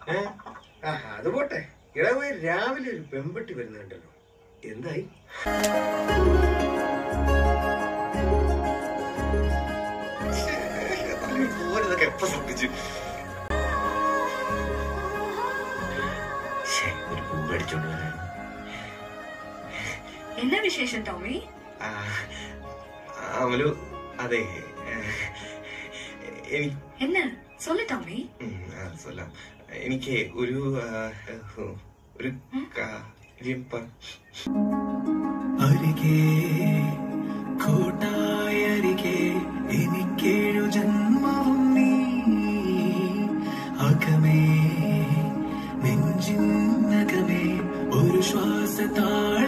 ഏ ആ അത് പോട്ടെ ഇളവേ രാവിലെ ഒരു പെമ്പട്ടി വരുന്നുണ്ടല്ലോ എന്തായി പോരതൊക്കെ എപ്പോ ശ്രദ്ധിച്ചു ശ്ശേ, ഒരു പൂ മേടിച്ചോണ്ട് വരാൻ എന്നാ വിശേഷം ടോമി ആ, അമലു അതെ എനിക്ക് என்ன சொல்லு டாமி സൊല്ലാം എനിക്ക് ഒരു ആ, ഒരു കാര്യം പ- അരികെ കൂട്ടായരികെ എനിക്കേഴു ജന്മവും നീ അകമേ നെഞ്ചിനകമേ ഒരു ശ്വാസത്താഴ